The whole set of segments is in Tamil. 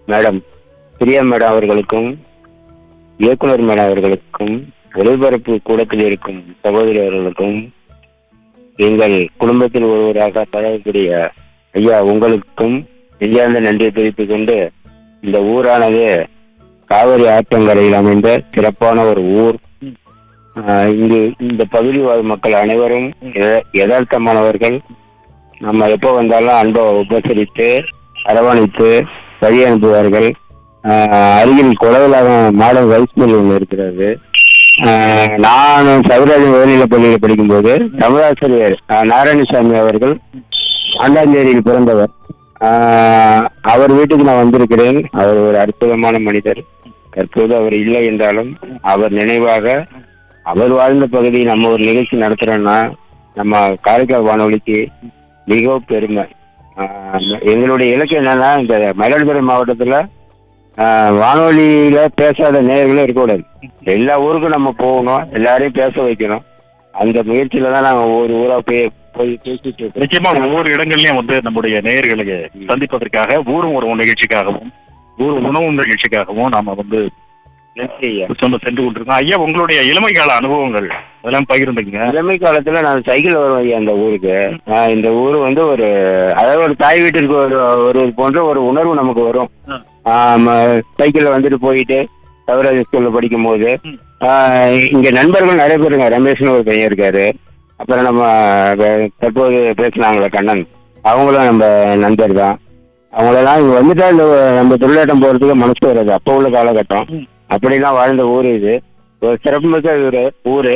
மேடம் பிரியா மேடம் அவர்களுக்கும் இயக்குனர் மேடம் அவர்களுக்கும் ஒளிபரப்பு கூடத்தில் இருக்கும் சகோதரி அவர்களுக்கும் எங்கள் குடும்பத்தில் ஒருவராக பழகக்கூடிய ஐயா உங்களுக்கும் நெஞ்சார்ந்த நன்றியை தெரிவித்துக் கொண்டு இந்த ஊரானது காவிரி ஆற்றங்கரையில் அமைந்த சிறப்பான ஒரு ஊர் ஆஹ் இங்கு இந்த பகுதி வாழ் மக்கள் அனைவரும் யத- யதார்த்தமானவர்கள் நம்ம எப்போ வந்தாலும் அன்பை உபசரித்து அரவணைத்து வழி அனுப்புவார்கள் ஆஹ் அருகில் குளவிலாக மாடல் ரைஸ் மில் ஒன்று இருக்கிறது ஆஹ் நான் சதுராஜன் உயர்நிலைப் பள்ளியில் படிக்கும்போது தமிழாசிரியர் ஆஹ் நாராயணசாமி அவர்கள் ஆண்டாஞ்சேரியில் பிறந்தவர் ஆஹ் அவர் வீட்டுக்கு நான் வந்திருக்கிறேன் அவர் ஒரு அற்புதமான மனிதர் தற்போது அவர் இல்லை என்றாலும் அவர் நினைவாக அவர் வாழ்ந்த பகுதி நம்ம ஒரு நிகழ்ச்சி நடத்துறோம்னா நம்ம காரைக்கால் வானொலிக்கு மிகவும் பெருமை ஆஹ் எங்களுடைய இலக்கு என்னன்னா இந்த மயிலாடுதுறை மாவட்டத்துல ஆஹ் வானொலியில பேசாத நேயர்களும் இருக்கக்கூடாது எல்லா ஊருக்கும் நம்ம போகணும் எல்லாரையும் பேச வைக்கணும் அந்த முயற்சியில தான் நாங்கள் ஒவ்வொரு ஊரா போய் போய் பேசிட்டு இருக்கோம் நிச்சயமா ஒவ்வொரு இடங்கள்லயும் வந்து நம்முடைய நேயர்களை சந்திப்பதற்காக ஊரும் ஒரு நிகழ்ச்சிக்காகவும் ஊர் உணவு நிகழ்ச்சிக்காகவும் நாம வந்து நன்றி ஐயா நம்ம சென்று கொண்டிருக்கோம் ஐயா உங்களுடைய இளமை கால அனுபவங்கள் அதெல்லாம் பகிர்ந்துங்க இளமை காலத்துல நான் சைக்கிள் வருவேன் ஐயா அந்த ஊருக்கு ஆஹ் இந்த ஊர் வந்து ஒரு அதாவது ஒரு தாய் வீட்டிற்கு ஒரு ஒரு போன்ற ஒரு உணர்வு நமக்கு வரும் ம். சைக்கிள்ல வந்துட்டு போயிட்டு சவராஜ் ஸ்கூல்ல படிக்கும் போது ம். ஆஹ் இங்க நண்பர்கள் நிறைய பேருங்க ரமேஷ்னு ஒரு பையன் இருக்காரு அப்புறம் நம்ம க- தற்போது பேசினாங்களே கண்ணன் அவங்களும் நம்ம நண்பர் தான் அவங்களெல்லாம் இங்க வந்துட்டா இந்த நம்ம தொழிலாட்டம் போறதுக்கு மனசு வராது அப்போ உள்ள காலகட்டம் ம். அப்படிலாம் வாழ்ந்த ஊர் இது ஒரு சிறப்புமிக்க ஊரு ஊரு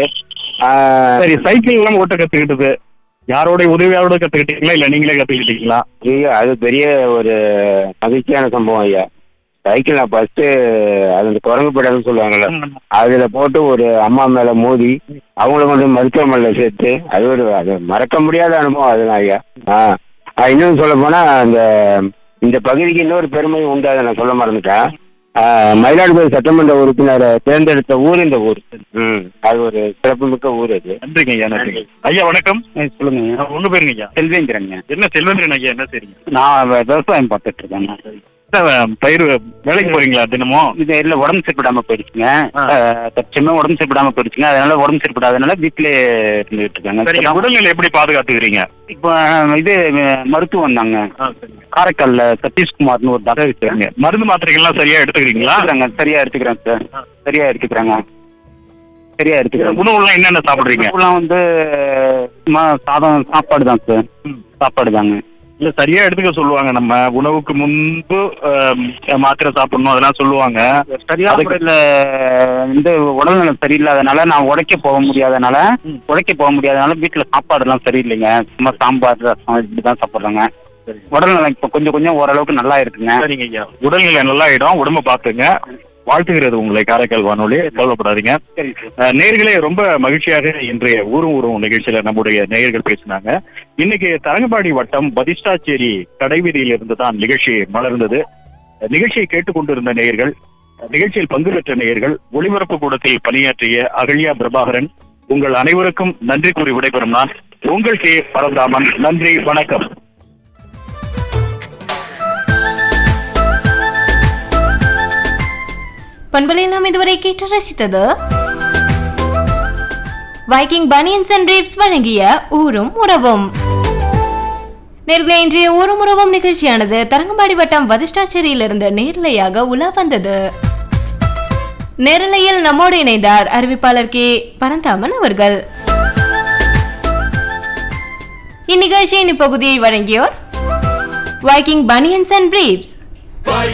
ஆஹ் சரி சைக்கிள் எல்லாம் ஓட்ட கத்துக்கிட்டது யாரோட உதவியாரோட கத்துக்கிட்டீங்களா இல்ல நீங்களே கத்துக்கிட்டீங்களா ஐயா அது பெரிய ஒரு மகிழ்ச்சியான சம்பவம் ஐயா சைக்கிள் நான் ஃபர்ஸ்ட் அது அந்த குரங்கு படம்னு சொல்லுவாங்கல்ல அதுல போட்டு ஒரு அம்மா மேல மோதி அவங்கள கொண்டு மருத்துவமனையில சேர்த்து அது ஒரு அது மறக்க முடியாத அனுபவம் அதுதான் ஐயா ஆ ஆ, இன்னும் சொல்ல போனா அந்த இந்த பகுதிக்கு இன்னொரு பெருமை உண்டு அதை நான் சொல்ல மறந்துட்டேன் ஆ, மயிலாடுதுறை சட்டமன்ற உறுப்பினரை தேர்ந்தெடுத்த ஊர் இந்த ஊர் ம் அது ஒரு சிறப்புமிக்க ஊர் அது நன்றிங்க ஐயா நன்றிங்க ஐயா வணக்கம் சொல்லுங்க உங்க பேருங்க ஐயா செல்வேந்திரங்க என்ன செல்வந்திரன் ஐயா என்ன சரிங்க நான் வ- விவசாயம் பார்த்துட்டு இருக்கேங்க பயிர் வேலைக்கு போறீங்களா தினமும் இது இல்லை உடம்பு சரிப்படாம போயிடுச்சுங்க ஆ. அஹ், தற்சமயம் உடம்பு சரிப்படாம போயிடுச்சுங்க அதனால உடம்பு சரிப்படாதனால வீட்டிலே இருந்துகிட்டு இருக்காங்க சரிங்க உடல்நிலை எப்படி பாதுகாத்துக்கிறீங்க இப்போ அஹ், இது அஹ், மருத்துவம் தாங்க காரைக்கால்ல சதீஷ்குமார்னு ஒரு டாக்டர் இருக்காங்க மருந்து மாத்திரைகள்லாம் சரியா எடுத்துக்கிறீங்களா எடுத்துக்கிறாங்க சரியா எடுத்துக்கிறேன் சார் சரியா எடுத்துக்கிறாங்க சரியா எடுத்துக்கிறேன் உணவுலாம் என்னென்ன சாப்பிடுறீங்க உணவுலாம் வந்து சும்மா சாதம் சாப்பாடு தான் சார் சாப்பாடு தாங்க இல்ல சரியா எடுத்துக்க சொல்லுவாங்க நம்ம உணவுக்கு முன்பு ஆம், மாத்திரை சாப்பிடணும் அதெல்லாம் சொல்லுவாங்க சரியா அதுக்கு- முறையில் வந்து உடல்நலம் சரியில்லாதனால நான் உடைக்க போக முடியாதனால ம். உடைக்க போக முடியாதனால வீட்டில் சாப்பாடுலாம் சரியில்லைங்க சும்மா சாம்பார் ரசம் இப்படி தான் சாப்பிட்றாங்க உடல்நலம் இப்போ கொஞ்சம் கொஞ்சம் ஓரளவுக்கு நல்லா இருக்குங்க சரிங்க ஐயா உடல்நிலை நல்லா ஆயிடும் உடம்ப பாத்துங்க வாழ்த்துகிறது உங்களை காரைக்கால் வானொலி கவலைப்படாதீங்க சரி சார் அஹ், நேயர்களே ரொம்ப மகிழ்ச்சியாக இன்றைய ஊரும் ஊரும் நிகழ்ச்சியில நம்முடைய நேயர்கள் பேசினாங்க இன்னைக்கு தரங்கம்பாடி வட்டம் பதிஷ்டாச்சேரி கடைவீதியில் இருந்து தான் நிகழ்ச்சி மலர்ந்தது அஹ், நிகழ்ச்சியை கேட்டுக்கொண்டிருந்த நேயர்கள் அஹ், நிகழ்ச்சியில் பங்கு பெற்ற நேயர்கள் ஒளிபரப்பு கூடத்தில் பணியாற்றிய அகல்யா பிரபாகரன் உங்கள் அனைவருக்கும் நன்றி கூறி விடைபெறும் நான் உங்கள் கே பரந்தாமன் நன்றி வணக்கம் பண்பலில் நாம் இதுவரை கேட்டு ரசித்தது வைக்கிங் பனியன்ஸ் அண்ட் ரீப்ஸ் வழங்கிய ஊரும் உறவும் நேர்களே இன்றைய ஊரும் உறவும் நிகழ்ச்சியானது தரங்கம்பாடி வட்டம் வதிஷ்டாச்சேரியிலிருந்து நேரலையாக உலா வந்தது நேரலையில் நம்மோடு இணைந்தார் அறிவிப்பாளர் கே பரந்தாமன் அவர்கள் இந்நிகழ்ச்சியின் இப்பகுதியை வழங்கியோர் வைக்கிங் பனியன்ஸ் அண்ட் பிரீப்ஸ்